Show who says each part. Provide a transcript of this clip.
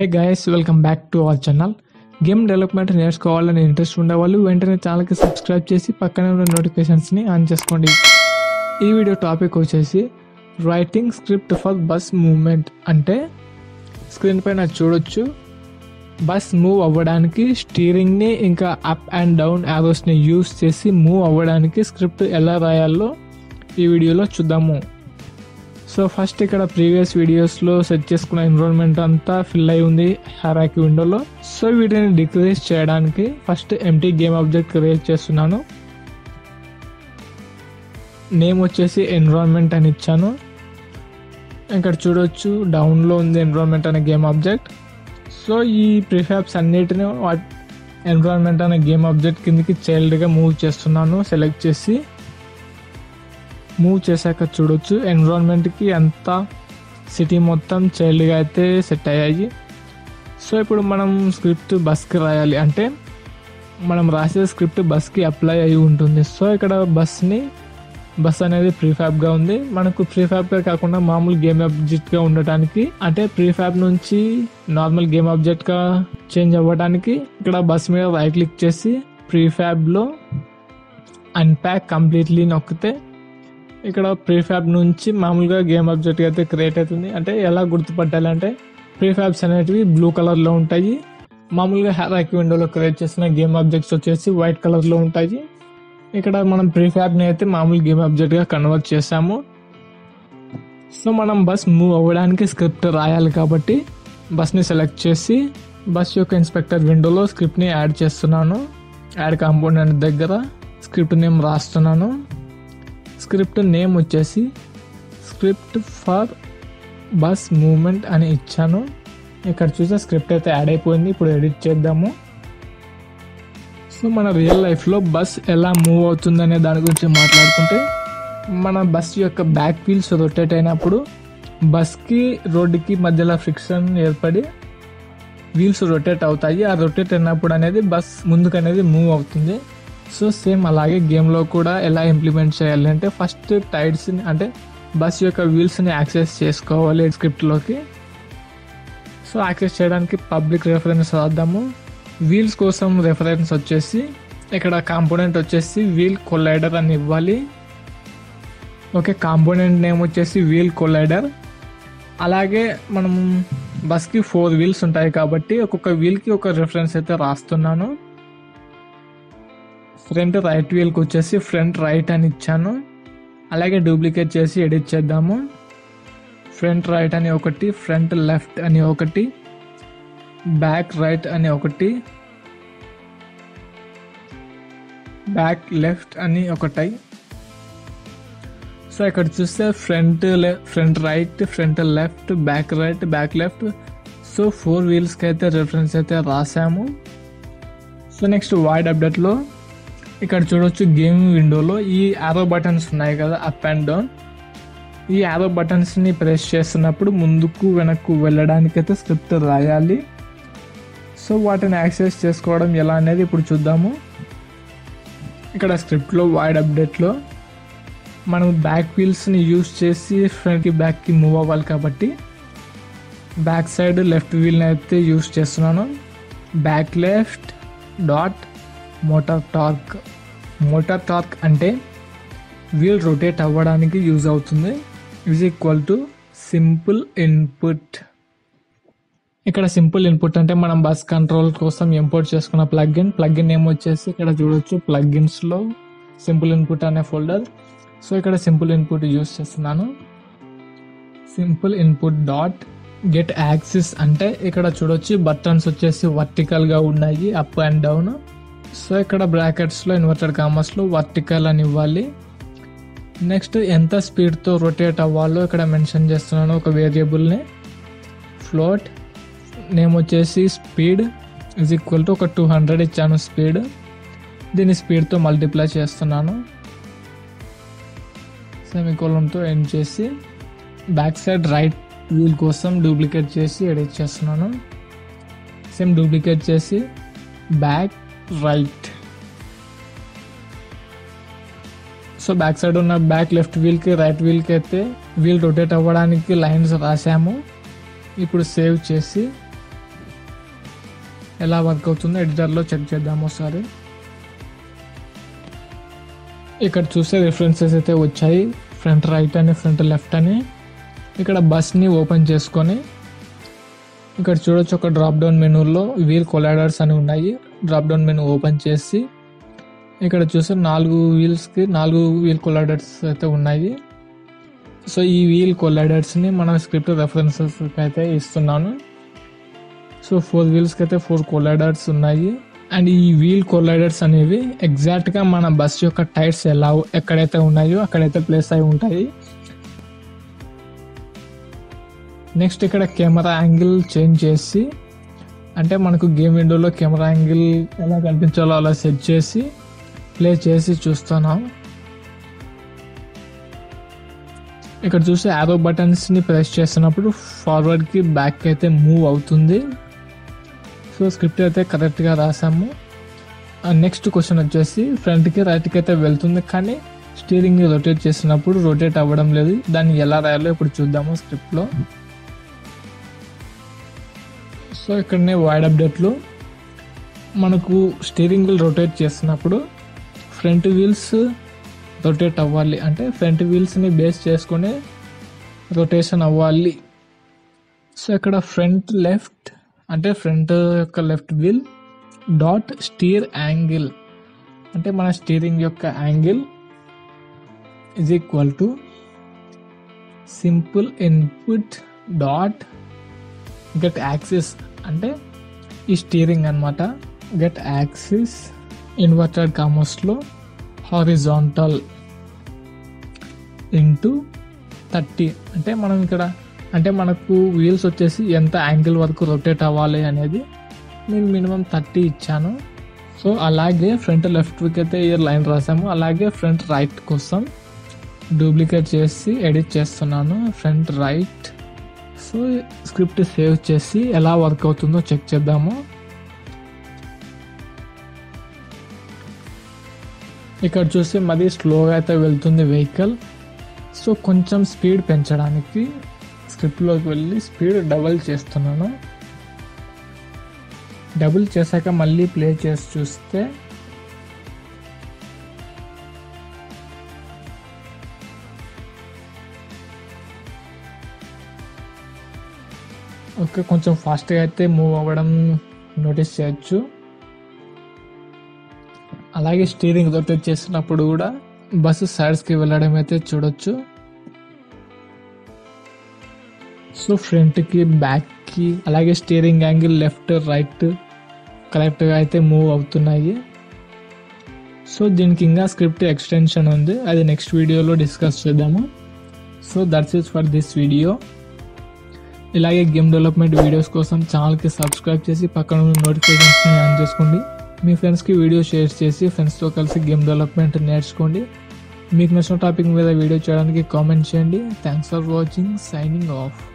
Speaker 1: hey guys welcome back to our channel game development నేర్చుకోవాలని interest ఉండేవాళ్ళు వెంటనే ఛానల్కి సబ్స్క్రైబ్ చేసి పక్కనే ఉన్న నోటిఫికేషన్స్ని ఆన్ చేసుకోండి ఈ వీడియో టాపిక్ వచ్చేసి writing script for bus movement అంటే స్క్రీన్ పైన చూడొచ్చు బస్ మూవ్ అవ్వడానికి స్టీరింగ్ని ఇంకా అప్ అండ్ డౌన్ యారోస్ని యూస్ చేసి మూవ్ అవ్వడానికి స్క్రిప్ట్ ఎలా రాయాలో ఈ వీడియోలో చూద్దాము సో ఫస్ట్ ఇక్కడ ప్రీవియస్ వీడియోస్లో సెట్ చేసుకున్న ఎన్రోల్మెంట్ అంతా ఫిల్ అయి ఉంది హెరాకి విండోలో సో వీటిని డిక్రీజ్ చేయడానికి first empty game object create చేస్తున్నాను నేమ్ వచ్చేసి ఎన్రోల్మెంట్ అని ఇచ్చాను ఇక్కడ చూడొచ్చు డౌన్లో ఉంది ఎన్రోల్మెంట్ అనే గేమ్ ఆబ్జెక్ట్ సో ఈ ప్రిఫాబ్స్ అన్నిటిని ఎన్విరాన్మెంట్ అనే గేమ్ ఆబ్జెక్ట్ కిందకి చైల్డ్గా మూవ్ చేస్తున్నాను సెలెక్ట్ చేసి మూవ్ చేశాక చూడొచ్చు ఎన్విరాన్మెంట్కి ఎంత సిటీ మొత్తం చైల్డ్గా అయితే సెట్ అయ్యాయి సో ఇప్పుడు మనం స్క్రిప్ట్ బస్కి రాయాలి అంటే మనం రాసే స్క్రిప్ట్ బస్కి అప్లై అయి ఉంటుంది సో ఇక్కడ బస్ని బస్ అనేది ప్రీఫ్యాబ్గా ఉంది మనకు ప్రీఫ్యాబ్గా కాకుండా మామూలు గేమ్ ఆబ్జెక్ట్గా ఉండటానికి అంటే ప్రీఫ్యాబ్ నుంచి నార్మల్ గేమ్ ఆబ్జెక్ట్గా చేంజ్ అవ్వడానికి ఇక్కడ బస్ మీద రైట్ క్లిక్ చేసి ప్రీఫ్యాబ్లో అన్ప్యాక్ కంప్లీట్లీ నొక్కితే ఇక్కడ ప్రీఫ్యాబ్ నుంచి మామూలుగా గేమ్ ఆబ్జెక్ట్ అయితే క్రియేట్ అవుతుంది అంటే ఎలా గుర్తుపట్టాలి అంటే ప్రీఫ్యాబ్స్ అనేటివి బ్లూ కలర్లో ఉంటాయి మామూలుగా హ్యారాక్ విండోలో క్రియేట్ చేసిన గేమ్ ఆబ్జెక్ట్స్ వచ్చేసి వైట్ కలర్లో ఉంటాయి ఇక్కడ మనం ప్రీఫ్యాబ్ని అయితే మామూలు గేమ్ ఆబ్జెక్ట్గా కన్వర్ట్ చేసాము సో మనం బస్ మూవ్ అవ్వడానికి స్క్రిప్ట్ రాయాలి కాబట్టి బస్ని సెలెక్ట్ చేసి బస్ యొక్క ఇన్స్పెక్టర్ విండోలో స్క్రిప్ట్ని యాడ్ చేస్తున్నాను యాడ్ కాంపోనెంట్ దగ్గర స్క్రిప్ట్ నేమ్ రాస్తున్నాను స్క్రిప్ట్ నేమ్ వచ్చేసి స్క్రిప్ట్ ఫర్ బస్ మూమెంట్ అని ఇచ్చాను ఇక్కడ చూసే స్క్రిప్ట్ అయితే యాడ్ అయిపోయింది ఇప్పుడు ఎడిట్ చేద్దాము సో మన రియల్ లైఫ్లో బస్ ఎలా మూవ్ అవుతుందనే దాని గురించి మాట్లాడుకుంటే మన బస్ యొక్క బ్యాక్ వీల్స్ రొటేట్ అయినప్పుడు బస్కి రోడ్డుకి మధ్యలో ఫ్రిక్షన్ ఏర్పడి వీల్స్ రొటేట్ అవుతాయి ఆ రొటేట్ అయినప్పుడు అనేది బస్ ముందుకు అనేది మూవ్ అవుతుంది సో సేమ్ అలాగే గేమ్లో కూడా ఎలా ఇంప్లిమెంట్ చేయాలి అంటే ఫస్ట్ టైడ్స్ని అంటే బస్ యొక్క వీల్స్ని యాక్సెస్ చేసుకోవాలి స్క్రిప్ట్లోకి సో యాక్సెస్ చేయడానికి పబ్లిక్ రెఫరెన్స్ రాద్దాము వీల్స్ కోసం రెఫరెన్స్ వచ్చేసి ఇక్కడ కాంపోనెంట్ వచ్చేసి వీల్ కొలైడర్ అని ఇవ్వాలి ఓకే కాంపోనెంట్ నేమ్ వచ్చేసి వీల్ కొలైడర్ అలాగే మనం బస్కి ఫోర్ వీల్స్ ఉంటాయి కాబట్టి ఒక్కొక్క వీల్కి ఒక రెఫరెన్స్ అయితే రాస్తున్నాను ఫ్రంట్ రైట్ వీల్కి వచ్చేసి ఫ్రంట్ రైట్ అని ఇచ్చాను అలాగే డూప్లికేట్ చేసి ఎడిట్ చేద్దాము ఫ్రంట్ రైట్ అని ఒకటి ఫ్రంట్ లెఫ్ట్ అని ఒకటి బ్యాక్ రైట్ అని ఒకటి బ్యాక్ లెఫ్ట్ అని ఒకటి సో ఇక్కడ చూస్తే front front right front left back right back left so four వీల్స్కి అయితే రిఫరెన్స్ అయితే రాసాము సో నెక్స్ట్ వైడ్ అప్డేట్లో ఇక్కడ చూడొచ్చు గేమ్ విండోలో ఈ ఆరో బటన్స్ ఉన్నాయి కదా అప్ అండ్ డౌన్ ఈ ఆరో బటన్స్ని ప్రెస్ చేస్తున్నప్పుడు ముందుకు వెనక్కు వెళ్ళడానికి అయితే స్క్రిప్ట్ రాయాలి సో వాటిని యాక్సెస్ చేసుకోవడం ఎలా అనేది ఇప్పుడు చూద్దాము ఇక్కడ స్క్రిప్ట్లో వైడ్ అప్డేట్లో మనం బ్యాక్ వీల్స్ని యూస్ చేసి ఫ్రంట్కి బ్యాక్కి మూవ్ అవ్వాలి కాబట్టి బ్యాక్ సైడ్ లెఫ్ట్ వీల్ని అయితే యూస్ చేస్తున్నాను back left dot motor torque motor torque అంటే వీల్ రొటేట్ అవ్వడానికి యూజ్ అవుతుంది is equal to simple input ఇక్కడ సింపుల్ ఇన్పుట్ అంటే మనం బస్ కంట్రోల్ కోసం ఇంపోర్ట్ చేసుకున్న ప్లగ్ఇన్ ప్లగ్ఇన్ నేమ్ వచ్చేసి ఇక్కడ చూడొచ్చు ప్లగ్ఇన్స్లో సింపుల్ ఇన్పుట్ అనే ఫోల్డర్ సో ఇక్కడ సింపుల్ ఇన్పుట్ యూస్ చేస్తున్నాను simple input dot get axis అంటే ఇక్కడ చూడొచ్చు బటన్స్ వచ్చేసి వర్టికల్గా ఉన్నాయి అప్ అండ్ డౌన్ సో ఇక్కడ బ్రాకెట్స్లో ఇన్వర్టెడ్ కామర్స్లో వర్టికల్ అని ఇవ్వాలి నెక్స్ట్ ఎంత స్పీడ్తో రొటేట్ అవ్వాలో ఇక్కడ మెన్షన్ చేస్తున్నాను ఒక వేరియబుల్ని ఫ్లోట్ నేమ్ వచ్చేసి స్పీడ్ ఇజ్ ఈక్వల్ టు ఒక టూ హండ్రెడ్ ఇచ్చాను స్పీడ్ దీన్ని స్పీడ్తో మల్టిప్లై చేస్తున్నాను సెమికోలంతో ఎండ్ చేసి బ్యాక్ సైడ్ రైట్ వీల్ కోసం డూప్లికేట్ చేసి ఎడిట్ చేస్తున్నాను సేమ్ డూప్లికేట్ చేసి back right so back side ఉన్న బ్యాక్ లెఫ్ట్ వీల్కి రైట్ వీల్కి అయితే వీల్ రొటేట్ అవ్వడానికి లైన్స్ రాసాము ఇప్పుడు సేవ్ చేసి ఎలా వర్క్ అవుతుందో ఎడిటర్లో చెక్ చేద్దాం ఒకసారి ఇక్కడ చూస్తే రిఫరెన్సెస్ అయితే వచ్చాయి ఫ్రంట్ రైట్ అని ఫ్రంట్ లెఫ్ట్ అని ఇక్కడ బస్ని ఓపెన్ చేసుకొని ఇక్కడ చూడొచ్చు ఒక డ్రాప్ డౌన్ మెనూలో వీల్ కొలాడర్స్ అని ఉన్నాయి డ్రాప్ డౌన్ మెనూ ఓపెన్ చేసి ఇక్కడ చూస్తే నాలుగు వీల్స్కి నాలుగు వీల్ కొలాడర్స్ అయితే ఉన్నాయి సో ఈ వీల్ కొలాడర్స్ని మన స్క్రిప్ట్ రెఫరెన్సెస్కి అయితే ఇస్తున్నాను సో ఫోర్ వీల్స్కి అయితే ఫోర్ కొలాడర్స్ ఉన్నాయి అండ్ ఈ వీల్ కొలైడర్స్ అనేవి ఎగ్జాక్ట్గా మన బస్ యొక్క టైర్స్ ఎలా ఎక్కడైతే ఉన్నాయో అక్కడైతే ప్లేస్ అయి ఉంటాయి నెక్స్ట్ ఇక్కడ కెమెరా యాంగిల్ చేంజ్ చేసి అంటే మనకు గేమ్ విండోలో కెమెరా యాంగిల్ ఎలా కనిపించాలో అలా సెట్ చేసి ప్లే చేసి చూస్తున్నాం ఇక్కడ చూస్తే యారో బటన్స్ని ప్రెస్ చేస్తున్నప్పుడు ఫార్వర్డ్కి బ్యాక్ అయితే మూవ్ అవుతుంది సో స్క్రిప్ట్ అయితే కరెక్ట్గా రాసాము నెక్స్ట్ క్వశ్చన్ వచ్చేసి ఫ్రంట్కి రైట్కి అయితే వెళ్తుంది కానీ స్టీరింగ్ రొటేట్ చేసినప్పుడు రొటేట్ అవ్వడం లేదు దాన్ని ఎలా రాయాలో ఇప్పుడు చూద్దాము స్క్రిప్ట్లో సో ఇక్కడనే వైడ్ అప్డేట్లు మనకు స్టీరింగ్ వీల్ రొటేట్ చేసినప్పుడు ఫ్రంట్ వీల్స్ రొటేట్ అవ్వాలి అంటే ఫ్రంట్ వీల్స్ని బేస్ చేసుకుని రొటేషన్ అవ్వాలి సో ఇక్కడ ఫ్రంట్ లెఫ్ట్ అంటే ఫ్రంట్ యొక్క left wheel dot steer angle అంటే మన స్టీరింగ్ యొక్క angle is equal to simple input dot get axis అంటే ఈ స్టీరింగ్ అనమాట గెట్ యాక్సిస్ ఇన్వర్టెడ్ కామర్స్లో హారిజాంటల్ ఇంటూ థర్టీ అంటే మనం ఇక్కడ అంటే మనకు వీల్స్ వచ్చేసి ఎంత యాంగిల్ వరకు రొటేట్ అవ్వాలి అనేది నేను మినిమం థర్టీ ఇచ్చాను సో అలాగే ఫ్రంట్ లెఫ్ట్కి అయితే ఈ లైన్ రాసాము అలాగే ఫ్రంట్ రైట్ కోసం డూప్లికేట్ చేసి ఎడిట్ చేస్తున్నాను front right so script save చేసి ఎలా వర్క్ అవుతుందో చెక్ చేద్దాము ఇక్కడ చూస్తే మరీ స్లోగా అయితే వెళ్తుంది వెహికల్ సో కొంచెం స్పీడ్ పెంచడానికి స్క్రిప్ట్లోకి వెళ్ళి స్పీడ్ డబల్ చేస్తున్నాను డబుల్ చేశాక మళ్ళీ ప్లే చేసి చూస్తే ఓకే కొంచెం ఫాస్ట్గా అయితే మూవ్ అవ్వడం నోటీస్ చేయొచ్చు అలాగే స్టీరింగ్ రొటేట్ చేసినప్పుడు కూడా బస్సు సైడ్స్కి వెళ్ళడం అయితే చూడొచ్చు సో ఫ్రంట్కి బ్యాక్కి అలాగే స్టీరింగ్ యాంగిల్ లెఫ్ట్ రైట్ కరెక్ట్గా అయితే మూవ్ అవుతున్నాయి సో దీనికి ఇంకా స్క్రిప్ట్ ఎక్స్టెన్షన్ ఉంది అది నెక్స్ట్ వీడియోలో డిస్కస్ చేద్దాము so that's is for this video ఇలాగే గేమ్ డెవలప్మెంట్ వీడియోస్ కోసం ఛానల్కి సబ్స్క్రైబ్ చేసి పక్కన ఉన్న నోటిఫికేషన్స్ని ఆన్ చేసుకోండి మీ ఫ్రెండ్స్కి వీడియో షేర్ చేసి ఫ్రెండ్స్తో కలిసి గేమ్ డెవలప్మెంట్ నేర్చుకోండి మీకు నచ్చిన టాపిక్ మీద వీడియో చేయడానికి కామెంట్ చేయండి thanks for watching signing of